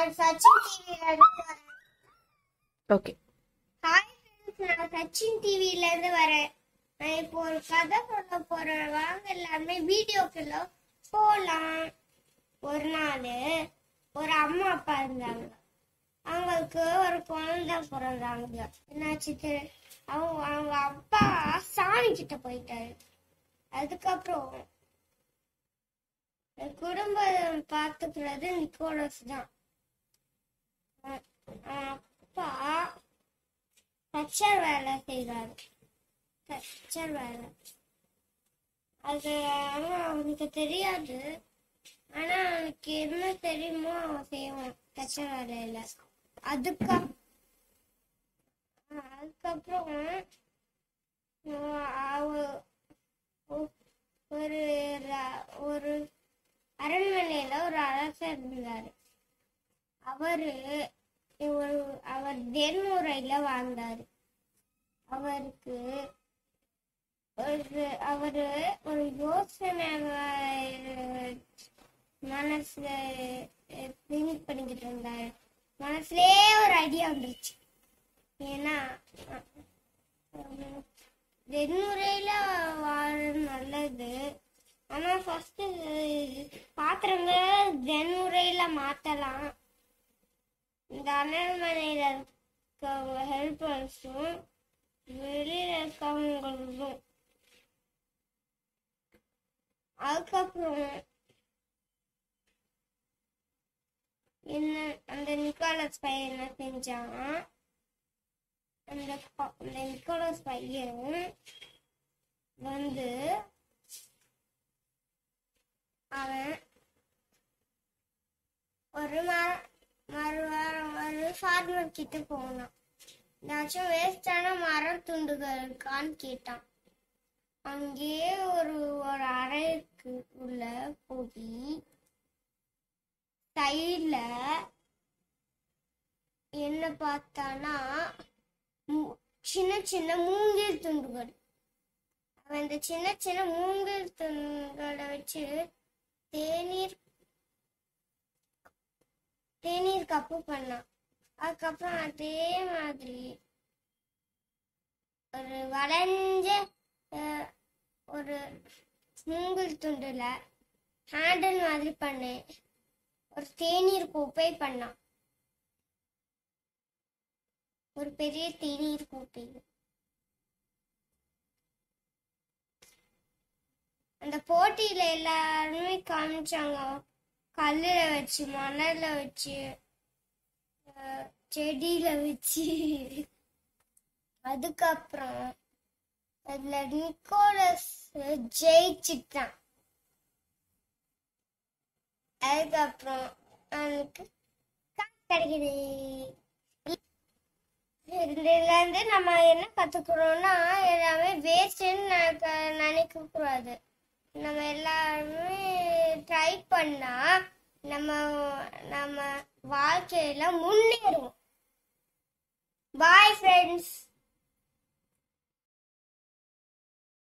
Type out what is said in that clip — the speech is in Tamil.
நான் சச்சின் டிவில இருந்து வரேன் ஓகே ஹாய் ஃப்ரெண்ட்ஸ் நான் சச்சின் டிவில இருந்து வரேன் நான் இப்போ ஒரு கதை சொல்ல போறேன் வாங்க எல்லாருமே வீடியோக்குள்ள போலாம் ஒரு நாள் ஒரு அம்மா அப்பா இருந்தாங்க அவங்களுக்கு ஒரு குழந்தை பிறந்தாங்க என்னாச்சு தெரி- அவங்க அவங்க அப்பா சாமி கிட்ட போயிட்டாரு அதுக்கப்புறம் என் குடும்பம் பார்த்துக்கிறது நிக்கோலஸ் தான் அஹ் அஹ் அப்பா தச்சர் வேலை செய்கிறாரு தச்சர் வேலை அது ஆனா அவனுக்கு தெரியாது ஆனா அவனுக்கு என்ன தெரியுமோ அவன் செய்வான் தச்சர் வேலையில அதுக்கு அதுக்கப்புறம் அஹ் அவ- ஒ- ஒரு ர- ஒரு அரண்மனையில ஒரு அரசர் இருந்தாரு அவரு ஒரு அவர் தென்முறையில வாழ்ந்தாரு அவருக்கு ஒரு அவரு ஒரு யோசனை அஹ், மனசுல திங்க் பண்ணிக்கிட்டு இருந்தாரு மனசுலயே ஒரு ஐடியா வந்துருச்சு ஏன்னா அஹ், தென்முறையில வாழ நல்லது ஆனா ஃபர்ஸ்ட் பாத்திரங்களை தென்முறையில மாத்தலாம் இந்த அரண்மனையில இருக்கவங்க ஹெல்பர்ஸும் வெளியில இருக்கவங்களும் அதுக்கப்புறம் என்ன அந்த நிக்கோலஸ் பையன் என்ன செஞ்சான் அந்த ப- அந்த நிக்கோலஸ் பையன் வந்து அவன் ஒரு மர மறு வாரம் ஒரு ஃபார்மர் கிட்ட போனான் ஏதாச்சும் வேஸ்டான மரம் துண்டுகள் இருக்கான்னு கேட்டான் அங்கேயே ஒரு ஒரு அறைக்கு உள்ள போய் சைட்ல என்ன பார்த்தானா மு- சின்ன சின்ன மூங்கில் துண்டுகள் அவன் இந்த சின்ன சின்ன மூங்கில் துண்டுகளை வச்சு தேநீர் தேநீர் கப்பு பண்ணான் அதுக்கப்புறம் அதே மாதிரி ஒரு வளைஞ்ச அஹ், ஒரு மூங்கில் துண்டுல ஹேண்டில் மாதிரி பண்ணேன் ஒரு தேநீர் கோப்பை பண்ணான் ஒரு பெரிய தேநீர் கோப்பை அந்த போட்டியில எல்லாருமே காமிச்சாங்க கல்லுல வச்சு மணல்ல வச்சு அஹ், செடியில வச்சு அதுக்கப்புறம் அதுல நிக்கோலஸ் ஜெயிச்சுட்டான் அதுக்கப்புறம் அவனுக்கு காசு கிடைக்குது இதுல இருந்து நம்ம என்ன கத்துக்கிறோம்னா எல்லாமே வேஸ்ட்னு நினைக்க கூடாது நம்ம எல்லாருமே ட்ரை பண்ணா நம்ம நம்ம வாழ்க்கையில முன்னேறுவோம் பாய் ஃப்ரெண்ட்ஸ்